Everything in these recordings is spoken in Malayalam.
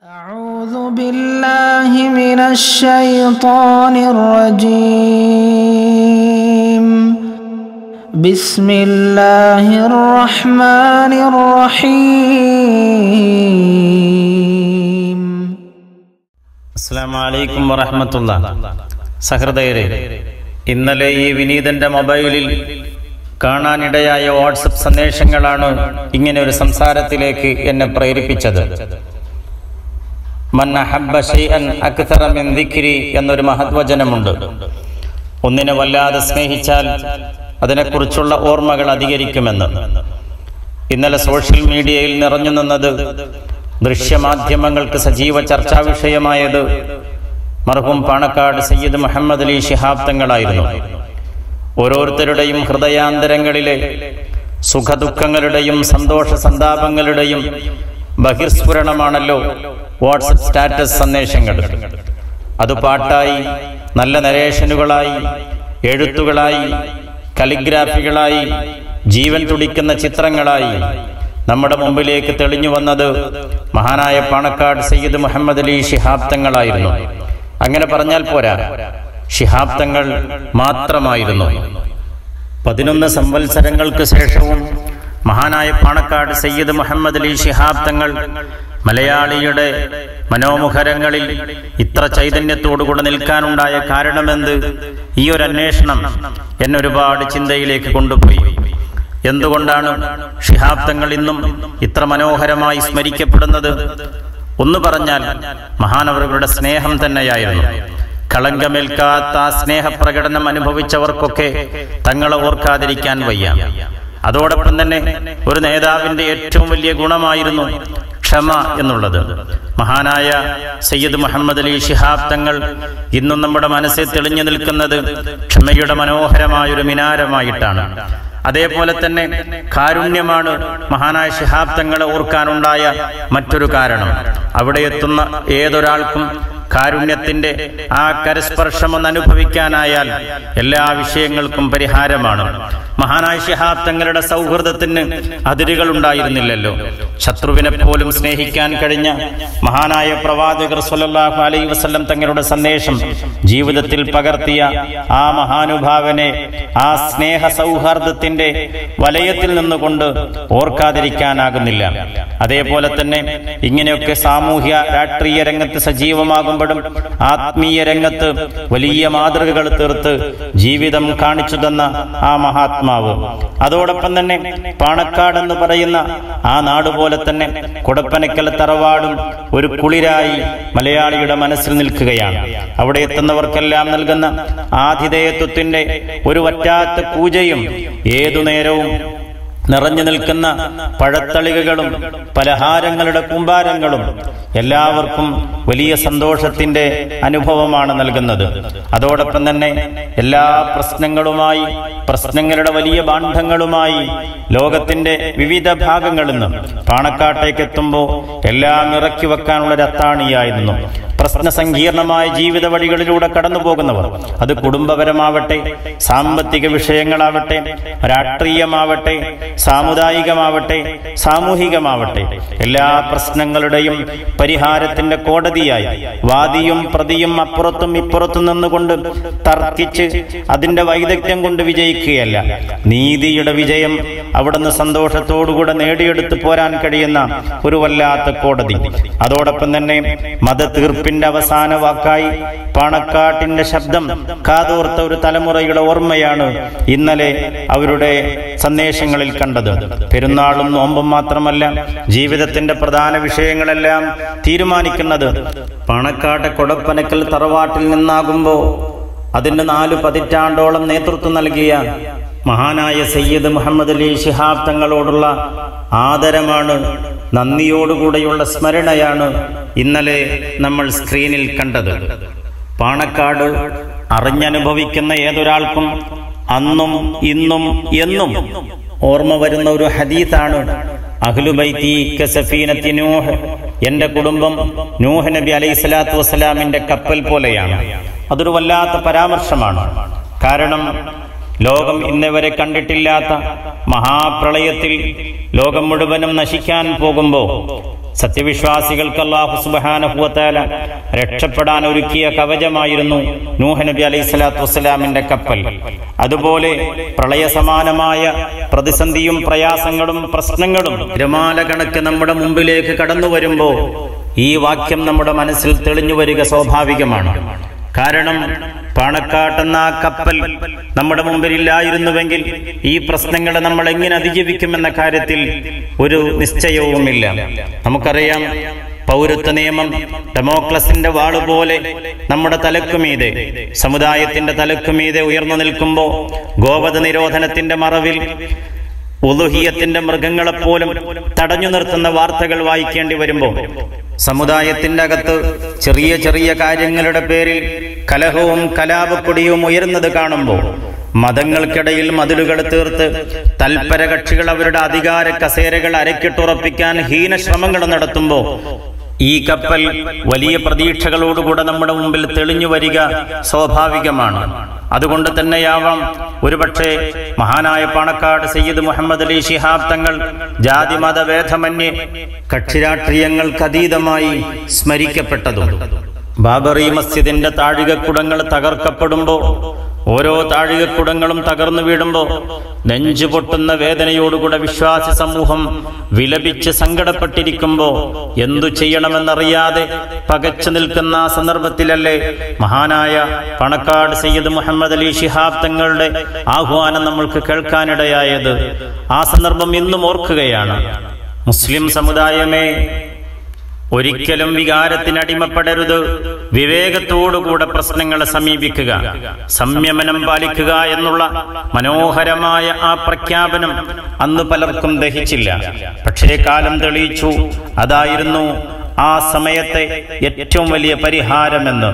أعوذ بالله من الشيطان الرجيم بسم الله الرحمن الرحيم അസ്സാം വലൈക്കും വറഹമത്തുള്ള സഹൃദയരെ ഇന്നലെ ഈ വിനീതന്റെ മൊബൈലിൽ കാണാനിടയായ വാട്സപ്പ് സന്ദേശങ്ങളാണ് ഇങ്ങനെ ഒരു സംസാരത്തിലേക്ക് എന്നെ പ്രേരിപ്പിച്ചത് മൻ അഹബ്ബ ശൈഅൻ അക്തറ മിൻ ദിക്രി എന്നൊരു മഹത്വചനമുണ്ട് ഒന്നിനെ വല്ലാതെ സ്നേഹിച്ചാൽ അതിനെക്കുറിച്ചുള്ള ഓർമ്മകൾ അധികരിക്കുമെന്ന് ഇന്നലെ സോഷ്യൽ മീഡിയയിൽ നിറഞ്ഞു നിന്നത് ദൃശ്യമാധ്യമങ്ങൾക്ക് സജീവ ചർച്ചാ വിഷയമായത് മർഹൂം പാണക്കാട് സയ്യിദ് മുഹമ്മദ് അലി ശിഹാബ് തങ്ങളായിരുന്നു ഓരോരുത്തരുടെയും ഹൃദയാന്തരങ്ങളിലെ സുഖദുഃഖങ്ങളുടെയും സന്തോഷ സന്താപങ്ങളുടെയും ബഹിർസ്ഫുരണമാണല്ലോ വാട്സപ്പ് സ്റ്റാറ്റസ് സന്ദേശങ്ങൾ അത് പാട്ടായി നല്ല നരേഷനുകളായി എഴുത്തുകളായി കലിഗ്രാഫികളായി ജീവൻ തുടിക്കുന്ന ചിത്രങ്ങളായി നമ്മുടെ മുമ്പിലേക്ക് തെളിഞ്ഞു വന്നത് മഹാനായ പാണക്കാട് സയ്യിദ് മുഹമ്മദ് അലി ശിഹാബ് തങ്ങളായിരുന്നു അങ്ങനെ പറഞ്ഞാൽ പോരാ ശിഹാബ് തങ്ങൾ മാത്രമായിരുന്നു പതിനൊന്ന് സംവത്സരങ്ങൾക്ക് ശേഷവും മഹാനായ പാണക്കാട് സയ്യിദ് മുഹമ്മദ് അലി ശിഹാബ് തങ്ങൾ മലയാളിയുടെ മനോമുഖരങ്ങളിൽ ഇത്ര ചൈതന്യത്തോടുകൂടെ നിൽക്കാനുണ്ടായ കാരണമെന്ത് ഈ ഒരു അന്വേഷണം എന്നെ ഒരുപാട് ചിന്തയിലേക്ക് കൊണ്ടുപോയി എന്തുകൊണ്ടാണ് ഷിഹാബ് തങ്ങൾ ഇന്നും ഇത്ര മനോഹരമായി സ്മരിക്കപ്പെടുന്നത് ഒന്ന് പറഞ്ഞാൽ മഹാനവറുകളുടെ സ്നേഹം തന്നെയായിരുന്നു കളങ്കമേൽക്കാത്ത ആ സ്നേഹപ്രകടനം അനുഭവിച്ചവർക്കൊക്കെ തങ്ങളെ ഓർക്കാതിരിക്കാൻ വയ്യ അതോടൊപ്പം തന്നെ ഒരു നേതാവിന്റെ ഏറ്റവും വലിയ ഗുണമായിരുന്നു ക്ഷമ എന്നുള്ളത് മഹാനായ സയ്യിദ് മുഹമ്മദ് അലി ശിഹാബ് തങ്ങൾ ഇന്നും നമ്മുടെ മനസ്സിൽ തെളിഞ്ഞു നിൽക്കുന്നത് ക്ഷമയുടെ മനോഹരമായൊരു മിനാരമായിട്ടാണ് അതേപോലെ തന്നെ കാരുണ്യമാണ് മഹാനായ ശിഹാബ് തങ്ങളെ ഓർക്കാനുണ്ടായ മറ്റൊരു കാരണം അവിടെ എത്തുന്ന ഏതൊരാൾക്കും കാരുണ്യത്തിന്റെ ആ കരസ്പർശം ഒന്ന് അനുഭവിക്കാനായാൽ എല്ലാ വിഷയങ്ങൾക്കും പരിഹാരമാണ് മഹാനായ ശിഹാബ് തങ്ങളുടെ സൗഹൃദത്തിന് അതിരുകൾ ഉണ്ടായിരുന്നില്ലല്ലോ ശത്രുവിനെ പോലും സ്നേഹിക്കാൻ കഴിഞ്ഞ മഹാനായ പ്രവാചകർ സല്ലല്ലാഹു അലൈഹി വസല്ലം തങ്ങളുടെ സന്ദേശം ജീവിതത്തിൽ പകർത്തിയ ആ മഹാനുഭാവനെ ആ സ്നേഹ സൗഹാർദ്ദത്തിന്റെ വലയത്തിൽ നിന്നുകൊണ്ട് ഓർക്കാതിരിക്കാനാകുന്നില്ല അതേപോലെ തന്നെ ഇങ്ങനെയൊക്കെ സാമൂഹ്യ രാഷ്ട്രീയ രംഗത്ത് സജീവമാകുമ്പോഴും ആത്മീയ രംഗത്ത് വലിയ മാതൃകകൾ തീർത്ത് ജീവിതം കാണിച്ചു തന്ന ആ മഹാത്മാവ് അതോടൊപ്പം തന്നെ പാണക്കാട് എന്ന് പറയുന്ന ആ നാട് പോലെ തന്നെ കൊടപ്പനക്കൽ തറവാടും ഒരു കുളിരായി മലയാളിയുടെ മനസ്സിൽ നിൽക്കുകയാണ് അവിടെ എത്തുന്നവർക്കെല്ലാം നൽകുന്ന ആതിഥേയത്വത്തിന്റെ ഒരു വറ്റാത്ത പൂജയും ഏതു നേരവും നിറഞ്ഞു നിൽക്കുന്ന പഴത്തളികകളും പലഹാരങ്ങളുടെ കൂമ്പാരങ്ങളും എല്ലാവർക്കും വലിയ സന്തോഷത്തിന്റെ അനുഭവമാണ് നൽകുന്നത് അതോടൊപ്പം തന്നെ എല്ലാ പ്രശ്നങ്ങളുമായി പ്രശ്നങ്ങളുടെ വലിയ ബാണ്ഡങ്ങളുമായി ലോകത്തിന്റെ വിവിധ ഭാഗങ്ങളിൽ നിന്ന് പാണക്കാട്ടേക്ക് എത്തുമ്പോൾ എല്ലാം ഇറക്കി വെക്കാനുള്ള ഒരു അത്താണിയായിരുന്നു പ്രശ്ന സങ്കീർണമായ ജീവിത വഴികളിലൂടെ കടന്നു പോകുന്നവർ അത് കുടുംബപരമാവട്ടെ സാമ്പത്തിക വിഷയങ്ങളാവട്ടെ രാഷ്ട്രീയമാവട്ടെ സാമുദായികമാവട്ടെ സാമൂഹികമാവട്ടെ എല്ലാ പ്രശ്നങ്ങളുടെയും പരിഹാരത്തിന്റെ കോടതിയായി വാദിയും പ്രതിയും അപ്പുറത്തും ഇപ്പുറത്തും നിന്നുകൊണ്ട് തർക്കിച്ച് അതിന്റെ വൈദഗ്ധ്യം കൊണ്ട് വിജയിക്കുകയല്ല നീതിയുടെ വിജയം അവിടുന്ന് സന്തോഷത്തോടുകൂടെ നേടിയെടുത്ത് പോരാൻ കഴിയുന്ന ഒരു വല്ലാത്ത കോടതി അതോടൊപ്പം തന്നെ മത തീർപ്പിന്റെ അവസാന വാക്കായി പാണക്കാട്ടിന്റെ ശബ്ദം കാതോർത്ത ഒരു തലമുറയുടെ ഓർമ്മയാണ് ഇന്നലെ അവരുടെ സന്ദേശങ്ങളിൽ കണ്ടത് പെരുന്നാളും നോമ്പും മാത്രമല്ല ജീവിതത്തിന്റെ പ്രധാന വിഷയങ്ങളെല്ലാം തീരുമാനിക്കുന്നത് പാണക്കാട്ടെ കൊടപ്പനക്കൽ തറവാട്ടിൽ നിന്നാകുമ്പോ അതിന്റെ നാലു പതിറ്റാണ്ടോളം നേതൃത്വം നൽകിയ മഹാനായ സയ്യിദ് മുഹമ്മദ് അലി ശിഹാബ് തങ്ങളോടുള്ള ആദരമാണ് നന്ദിയോടുകൂടെയുള്ള സ്മരണയാണ് ഇന്നലെ നമ്മൾ സ്ക്രീനിൽ കണ്ടത് പാണക്കാട് അറിഞ്ഞനുഭവിക്കുന്ന ഏതൊരാൾക്കും അന്നും ഇന്നും എന്നും ഓർമ്മ വരുന്ന ഒരു ഹദീത്താണ് അഹ്ലുബൈത്തി കസഫീനത്തി നൂഹ് എന്റെ കുടുംബം നൂഹ് നബി അലൈഹി സ്വലാത്തു വസ്സലാമിന്റെ കപ്പൽ പോലെയാണ് അതൊരു വല്ലാത്ത പരാമർശമാണ് കാരണം ലോകം ഇന്നവരെ കണ്ടിട്ടില്ലാത്ത മഹാപ്രളയത്തിൽ ലോകം മുഴുവനും നശിക്കാൻ പോകുമ്പോൾ സത്യവിശ്വാസികൾക്ക് അള്ളാഹു സുബാനഹുവത്താല രക്ഷപ്പെടാൻ ഒരുക്കിയ കവചമായിരുന്നു നൂഹ് നബി അലൈഹി സ്വലാത്തു വസ്സലാമിന്റെ കപ്പൽ അതുപോലെ പ്രളയസമാനമായ പ്രതിസന്ധിയും പ്രയാസങ്ങളും പ്രശ്നങ്ങളും തിരമാല കണക്ക് നമ്മുടെ മുമ്പിലേക്ക് കടന്നു വരുമ്പോൾ ഈ വാക്യം നമ്മുടെ മനസ്സിൽ തെളിഞ്ഞു വരിക സ്വാഭാവികമാണ് കാരണം പാണക്കാട്ടെന്ന ആ കപ്പൽ നമ്മുടെ മുമ്പിൽ ഇല്ലായിരുന്നുവെങ്കിൽ ഈ പ്രശ്നങ്ങളെ നമ്മൾ എങ്ങനെ അതിജീവിക്കുമെന്ന കാര്യത്തിൽ ഒരു നിശ്ചയവുമില്ല നമുക്കറിയാം പൗരത്വ നിയമം ഡെമോക്രസിന്റെ വാളുപോലെ നമ്മുടെ തലക്കുമീതെ സമുദായത്തിന്റെ തലക്കുമീതെ ഉയർന്നു നിൽക്കുമ്പോൾ ഗോവധ നിരോധനത്തിന്റെ മറവിൽ ഉലുഹിയത്തിന്റെ മൃഗങ്ങളെപ്പോലും തടഞ്ഞു നിർത്തുന്ന വാർത്തകൾ വായിക്കേണ്ടി വരുമ്പോൾ സമുദായത്തിന്റെ അകത്ത് ചെറിയ ചെറിയ കാര്യങ്ങളുടെ പേരിൽ കലഹവും കലാപക്കൊടിയും ഉയരുന്നത് കാണുമ്പോൾ മതങ്ങൾക്കിടയിൽ മതിലുകൾ തീർത്ത് തൽപര കക്ഷികൾ അവരുടെ അധികാര കസേരകൾ അരക്കിട്ടുറപ്പിക്കാൻ ഹീനശ്രമങ്ങൾ നടത്തുമ്പോൾ ഈ കപ്പൽ വലിയ പ്രതീക്ഷകളോടുകൂടെ നമ്മുടെ മുമ്പിൽ തെളിഞ്ഞു വരിക സ്വാഭാവികമാണ് അതുകൊണ്ട് തന്നെയാവാം ഒരുപക്ഷെ മഹാനായ പാണക്കാട് സയ്യിദ് മുഹമ്മദ് അലി ശിഹാബ് തങ്ങൾ ജാതിമത ഭേദമന്യേ കക്ഷിരാഷ്ട്രീയങ്ങൾക്ക് അതീതമായി സ്മരിക്കപ്പെട്ടതും ബാബറി മസ്ജിദിന്റെ താഴികക്കുടങ്ങൾ തകർക്കപ്പെടുമ്പോൾ ഓരോ താഴികക്കുടങ്ങളും തകർന്നു വീഴുമ്പോൾ നെഞ്ചു പൊട്ടുന്ന വേദനയോടുകൂടെ വിശ്വാസി സമൂഹം വിലപിച്ച് സങ്കടപ്പെട്ടിരിക്കുമ്പോൾ എന്തു ചെയ്യണമെന്നറിയാതെ പകച്ചു നിൽക്കുന്ന ആ സന്ദർഭത്തിലല്ലേ മഹാനായ പണക്കാട് സയ്യിദ് മുഹമ്മദ് അലി ശിഹാബ് തങ്ങളുടെ ആഹ്വാനം നമ്മൾക്ക് കേൾക്കാനിടയായത് ആ സന്ദർഭം ഇന്നും ഓർക്കുകയാണ് മുസ്ലിം സമുദായമേ ഒരിക്കലും വികാരത്തിനടിമപ്പെടരുത് വിവേകത്തോടുകൂടെ പ്രശ്നങ്ങളെ സമീപിക്കുക സംയമനം പാലിക്കുക എന്നുള്ള മനോഹരമായ ആ പ്രഖ്യാപനം അന്ന് പലർക്കും ദഹിച്ചില്ല പക്ഷേ കാലം തെളിയിച്ചു അതായിരുന്നു ആ സമയത്തെ ഏറ്റവും വലിയ പരിഹാരമെന്ന്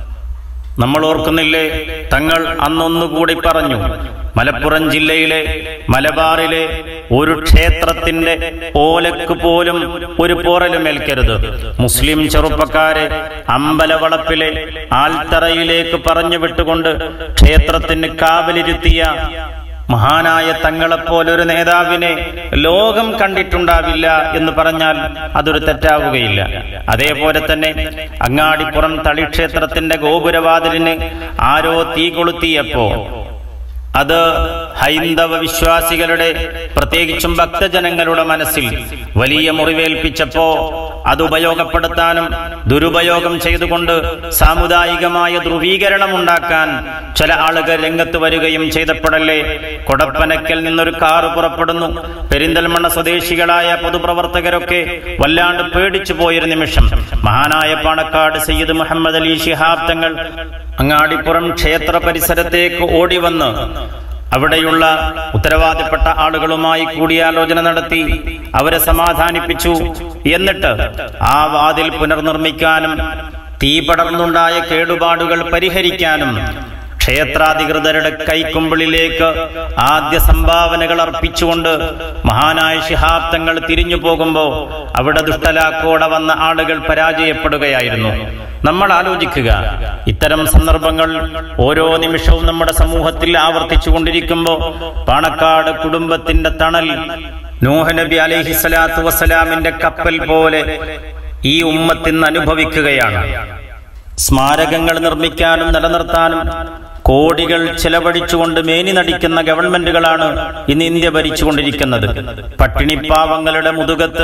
നമ്മൾ ഓർക്കുന്നില്ലേ തങ്ങൾ അന്നൊന്നുകൂടി പറഞ്ഞു മലപ്പുറം ജില്ലയിലെ മലബാറിലെ ഒരു ക്ഷേത്രത്തിന്റെ ഓലക്ക് പോലും ഒരു പോറലുമേൽക്കരുത് മുസ്ലിം ചെറുപ്പക്കാരെ അമ്പലവളപ്പിലെ ആൽത്തറയിലേക്ക് പറഞ്ഞു വിട്ടുകൊണ്ട് ക്ഷേത്രത്തിന് കാവലിരുത്തിയ മഹാനായ തങ്ങളെപ്പോലൊരു നേതാവിനെ ലോകം കണ്ടിട്ടുണ്ടാവില്ല എന്ന് പറഞ്ഞാൽ അതൊരു തെറ്റാവുകയില്ല അതേപോലെ തന്നെ അങ്ങാടിപ്പുറം തളിക്ഷേത്രത്തിന്റെ ഗോപുരവാതിലിന് ആരോ തീ കൊളുത്തിയപ്പോ അത് ഹൈന്ദവ വിശ്വാസികളുടെ പ്രത്യേകിച്ചും ഭക്തജനങ്ങളുടെ മനസ്സിൽ വലിയ മുറിവേൽപ്പിച്ചപ്പോ അത് ഉപയോഗപ്പെടുത്താനും ദുരുപയോഗം ചെയ്തുകൊണ്ട് സാമുദായികമായ ധ്രുവീകരണം ഉണ്ടാക്കാൻ ചില ആളുകൾ രംഗത്ത് വരികയും ചെയ്തപ്പോഴല്ലേ കൊടപ്പനക്കൽ നിന്നൊരു കാറ് പുറപ്പെടുന്നു പെരിന്തൽമണ്ണ സ്വദേശികളായ പൊതുപ്രവർത്തകരൊക്കെ വല്ലാണ്ട് പേടിച്ചു പോയൊരു നിമിഷം മഹാനായ പാണക്കാട് സയ്യിദ് മുഹമ്മദ് അലി ശിഹാബ് തങ്ങൾ അങ്ങാടിപ്പുറം ക്ഷേത്ര പരിസരത്തേക്ക് ഓടി വന്ന് അവിടെയുള്ള ഉത്തരവാദിപ്പെട്ട ആളുകളുമായി കൂടിയാലോചന നടത്തി അവരെ സമാധാനിപ്പിച്ചു എന്നിട്ട് ആ വാതിൽ പുനർനിർമ്മിക്കാനും തീ പടർന്നുണ്ടായ കേടുപാടുകൾ പരിഹരിക്കാനും ക്ഷേത്രാധികൃതരുടെ കൈക്കുമ്പിളിലേക്ക് ആദ്യ സംഭാവനകൾ അർപ്പിച്ചുകൊണ്ട് മഹാനായ ശിഹാബ് തങ്ങൾ തിരിഞ്ഞു പോകുമ്പോൾ അവിടെ ദുഷ്ടലാക്കോടെ വന്ന ആളുകൾ പരാജയപ്പെടുകയായിരുന്നു നമ്മൾ ആലോചിക്കുക ഇത്തരം സന്ദർഭങ്ങൾ ഓരോ നിമിഷവും നമ്മുടെ സമൂഹത്തിൽ ആവർത്തിച്ചു കൊണ്ടിരിക്കുമ്പോൾ പാണക്കാട് കുടുംബത്തിന്റെ തണൽ നൂഹ നബി അലൈഹി സ്വലാത്തു വസ്സലാമിന്റെ കപ്പൽ പോലെ ഈ ഉമ്മത്തിന്ന് അനുഭവിക്കുകയാണ് സ്മാരകങ്ങൾ നിർമ്മിക്കാനും നിലനിർത്താനും കോടികൾ ചെലവഴിച്ചുകൊണ്ട് മേനി നടിക്കുന്ന ഗവൺമെന്റുകളാണ് ഇന്ന് ഇന്ത്യ ഭരിച്ചുകൊണ്ടിരിക്കുന്നത് പട്ടിണിപ്പാവങ്ങളുടെ മുതുകത്ത്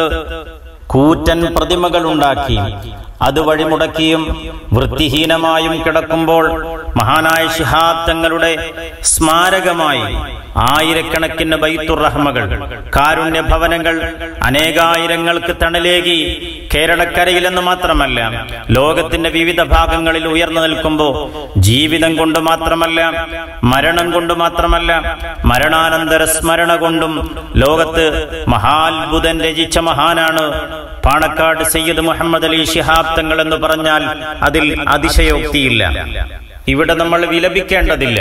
കൂറ്റൻ പ്രതിമകൾ ഉണ്ടാക്കി അത് വഴിമുടക്കിയും വൃത്തിഹീനമായും കിടക്കുമ്പോൾ മഹാനായ ശിഹാബ് തങ്ങളുടെ സ്മാരകമായി ആയിരക്കണക്കിന് ബൈത്തുർ റഹ്മകൾ കാരുണ്യ ഭവനങ്ങൾ അനേകായിരങ്ങൾക്ക് തണലേകി കേരളക്കരയിലെന്ന് മാത്രമല്ല ലോകത്തിന്റെ വിവിധ ഭാഗങ്ങളിൽ ഉയർന്നു നിൽക്കുമ്പോൾ ജീവിതം കൊണ്ട് മാത്രമല്ല മരണം കൊണ്ട് മാത്രമല്ല മരണാനന്തര സ്മരണ കൊണ്ടും ലോകത്ത് മഹാത്ഭുതൻ രചിച്ച മഹാനാണ് പാണക്കാട് സയ്യിദ് മുഹമ്മദ് അലി ശിഹാബ് തങ്ങൾ എന്ന് പറഞ്ഞാൽ അതിൽ അതിശയോക്തിയില്ല ഇവിടെ നമ്മൾ വിലപിക്കേണ്ടതില്ല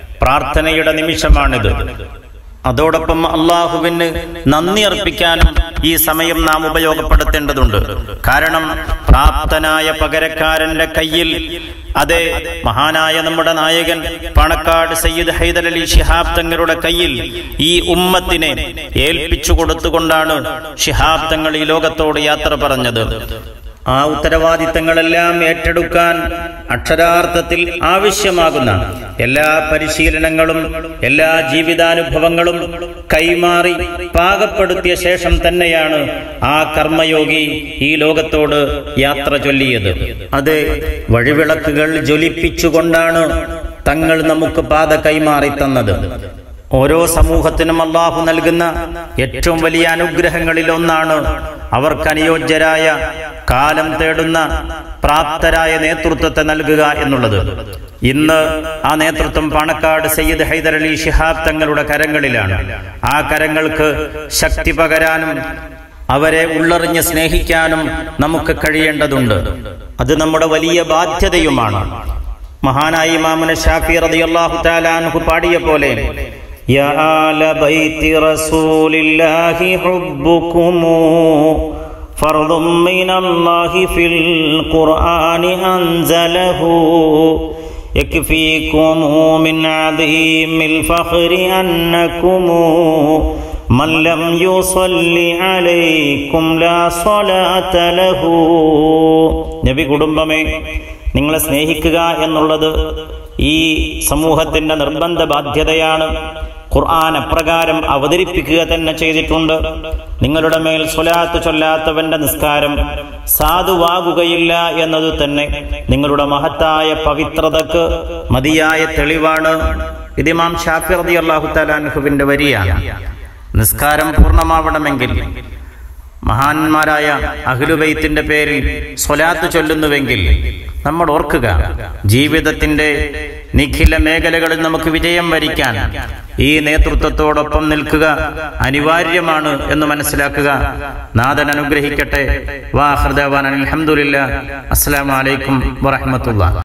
പ്രാർത്ഥനയുടെ നിമിഷമാണിത് അതോടൊപ്പം അള്ളാഹുവിന് നന്ദി അർപ്പിക്കാനും ഈ സമയം നാം ഉപയോഗപ്പെടുത്തേണ്ടതുണ്ട് കാരണം പ്രാപ്തനായ പകരക്കാരന്റെ കയ്യിൽ അതെ മഹാനായ നമ്മുടെ നായകൻ പണക്കാട് സയ്യിദ് ഹൈദർ അലി ഷിഹാബ് തങ്ങളുടെ കയ്യിൽ ഈ ഉമ്മത്തിനെ ഏൽപ്പിച്ചു കൊടുത്തുകൊണ്ടാണ് ഷിഹാബ് തങ്ങൾ ഈ ലോകത്തോട് യാത്ര പറഞ്ഞത് ആ ഉത്തരവാദിത്തങ്ങളെല്ലാം ഏറ്റെടുക്കാൻ അക്ഷരാർത്ഥത്തിൽ ആവശ്യമാകുന്ന എല്ലാ പരിശീലനങ്ങളും എല്ലാ ജീവിതാനുഭവങ്ങളും കൈമാറി പാകപ്പെടുത്തിയ ശേഷം തന്നെയാണ് ആ കർമ്മയോഗി ഈ ലോകത്തോട് യാത്ര ചൊല്ലിയത് അത് വഴിവിളക്കുകൾ ജ്വലിപ്പിച്ചുകൊണ്ടാണ് തങ്ങൾ നമുക്ക് പാത കൈമാറി തന്നത് ഓരോ സമൂഹത്തിനും അള്ളാഹു നൽകുന്ന ഏറ്റവും വലിയ അനുഗ്രഹങ്ങളിൽ ഒന്നാണ് അവർക്ക് അനുയോജ്യരായ കാലം തേടുന്ന പ്രാപ്തരായ നേതൃത്വത്തെ നൽകുക എന്നുള്ളത് ഇന്ന് ആ നേതൃത്വം പാണക്കാട് സയ്യിദ് ഹൈദർ അലി ഷിഹാബ് തങ്ങളുടെ കരങ്ങളിലാണ് ആ കരങ്ങൾക്ക് ശക്തി പകരാനും അവരെ ഉള്ളറിഞ്ഞ് സ്നേഹിക്കാനും നമുക്ക് കഴിയേണ്ടതുണ്ട് അത് നമ്മുടെ വലിയ ബാധ്യതയുമാണ് മഹാനായ ഇമാമുന ഷാഫി റളിയല്ലാഹു തആല അൻഹു പാടിയ പോലെ യാ ആല ബൈത്തി റസൂലില്ലാഹി ഹുബ്ബുകും ഫർദും മിനല്ലാഹി ഫിൽ ഖുർആനി അൻസലഹു يكفيكم من عظيم الفخر أنكم من لم يصل عليكم لا صلاة له നബി കുടുംബമേ നിങ്ങളെ സ്നേഹിക്കുക എന്നുള്ളത് ഈ സമൂഹത്തിന്റെ നിർബന്ധ ബാധ്യതയാണ് ഖുർആൻ അപ്രകാരം അവതരിപ്പിക്കുക തന്നെ ചെയ്തിട്ടുണ്ട് നിങ്ങളുടെ മേൽ സ്വലാത്ത് ചൊല്ലാത്തവന്റെ നിസ്കാരം സാധുവാകുകയില്ല എന്നത് തന്നെ നിങ്ങളുടെ മഹത്തായ പവിത്രതക്ക് മതിയായ തെളിവാണ് ഇത് ഇമാം ഷാഫി റതി അള്ളാഹു തലാൻഹുവിന്റെ വരിയാണ് നിസ്കാരം പൂർണ്ണമാവണമെങ്കിൽ മഹാന്മാരായ അഹ്ലുബൈത്തിന്റെ പേരിൽ സ്വലാത്ത് ചൊല്ലുന്നുവെങ്കിൽ നമ്മൾ ഓർക്കുക ജീവിതത്തിന്റെ നിഖില മേഖലകളിൽ നമുക്ക് വിജയം വരിക്കാൻ ഈ നേതൃത്വത്തോടൊപ്പം നിൽക്കുക അനിവാര്യമാണ് എന്ന് മനസ്സിലാക്കുക നാഥൻ അനുഗ്രഹിക്കട്ടെ വാഹൃദാൻ അലഹമുല്ല അസ്സാം വലൈക്കും വറഹമത്തുള്ള